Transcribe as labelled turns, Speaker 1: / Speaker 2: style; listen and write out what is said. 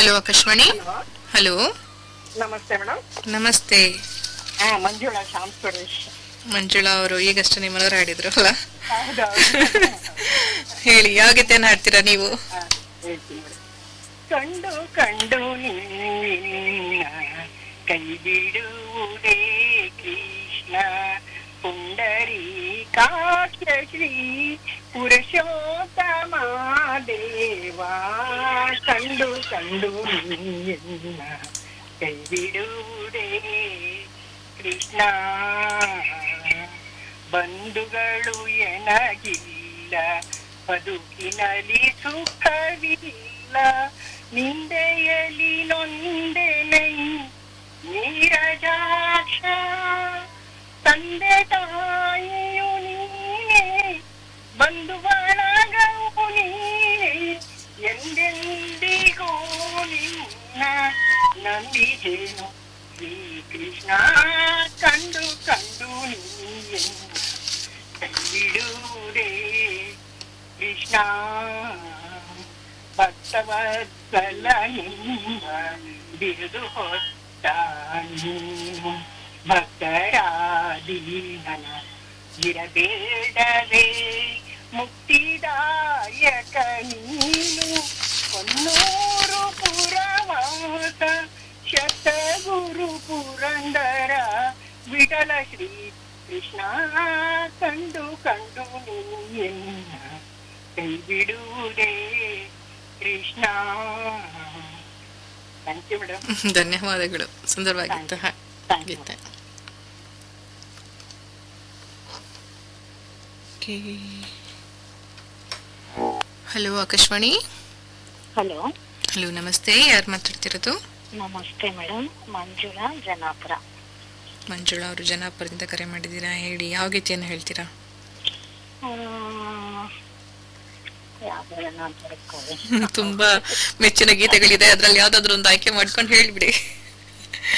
Speaker 1: Hello Akashvani
Speaker 2: hello
Speaker 1: hello
Speaker 2: ನಮಸ್ತೆ madam
Speaker 1: ನಮಸ್ತೆ
Speaker 2: ಹಾ ಮಂಜುಳಾ ಶ್ಯಾಮ್ ಸುರೇಶ್
Speaker 1: ಮಂಜುಳಾ ಅವರು ಈಗಷ್ಟೇ ನಿಮ್ಮ ಮನೋರ ಆಡಿದ್ರು ಅಲ್ಲ
Speaker 2: ಹೌದೌದು
Speaker 1: ಹೇಳಿ ಯಾವ ಗೀತೆಯನ್ನು ಹಾಡ್ತೀರಾ ನೀವು
Speaker 2: ಹಾ, ಹೇಳ್ತೀನಿ ಮೇಡಮ್. ಕಂಡು ಕಂಡು ನಿನ್ನ ಕೈ ಬಿಡುವುದೇ ಕೃಷ್ಣ ಪುಂಡರಿ ಕಾಕ್ಷ ಶ್ರೀ ಪುರುಷೋತ್ತಮ ದೇವಾ ಕಂಡು ಕಂಡು ನಿನ್ನ ಕೈ ಬಿಡುವುದೇ ಕೃಷ್ಣ ಬಂಧುಗಳು ಎನಗಿಲ್ಲ ಬದುಕಿನಲ್ಲಿ ಸುಖವಿಲ್ಲ ನಿಂದೆಯಲಿ ನೊಂದೆನೈ ನೀರಜಾಕ್ಷ ತಂದೆ ತಾಯಿಯು ನೀನೇ ಬಂಧು ಬಳಗವು ನೀನೇ ಎಂದೆಂದಿಗೂ ನಿನ್ನ ನಂಬಿದೆನು ಶ್ರೀ ಕೃಷ್ಣ ಕಂಡು ಕಂಡು ನೀಯನ್ನು ಬಿಡುವುದೇ ಕೃಷ್ಣ ಭಕ್ತವತ್ಸಲ ನಿಮ್ಮ ಬಿರುದು ಹೊತ್ತ ನೀನು ಭಕ್ತರಾದೀನನ ಇರಬೇಡವೇ ಮುಕ್ತಿದಾಯಕ ನೀನು ಹೊನ್ನೂರು ಪುರವಾಸ ಶತಗುರು ಪುರಂದರ ವಿಠಲ ಶ್ರೀ ಕೃಷ್ಣ ಕಂಡು ಕಂಡು ನೀನ್ನ ಕೈ ಬಿಡುವುದೇ ಕೃಷ್ಣ ಥ್ಯಾಂಕ್ ಯು ಮೇಡಮ್
Speaker 1: ಧನ್ಯವಾದಗಳು ಸುಂದರವಾಗಿತ್ತು ಹಾ,
Speaker 2: ಥ್ಯಾಂಕ್ ಯು
Speaker 1: ಗೀತೆ ಹಲೋ ಆಕಾಶವಾಣಿ
Speaker 3: ಹಲೋ
Speaker 1: ಹಲೋ ನಮಸ್ತೆ ಯಾರು ಮಾತಾಡ್ತಿರೋದು
Speaker 3: ನಮಸ್ತೆ ಮೇಡಮ್ ಮಂಜುಳಾ ಜನಾಪುರ
Speaker 1: ಮಂಜುಳಾ ಅವರು ಜನಾಪುರದಿಂದ ಕರೆ ಮಾಡಿದ್ದೀರಾ ಹೇಳಿ ಯಾವ ಗೀತೆಯನ್ನು ಹೇಳ್ತೀರಾ
Speaker 3: ಆ, ಯಾವ ಜನಾಪುರಕ್ಕೆ ಹೋದೆ?
Speaker 1: ತುಂಬಾ ಮೆಚ್ಚಿನ ಗೀತೆಗಳಿದೆ ಅದ್ರಲ್ಲಿ ಯಾವ್ದಾದ್ರು ಒಂದು ಆಯ್ಕೆ ಮಾಡ್ಕೊಂಡು ಹೇಳ್ಬಿಡಿ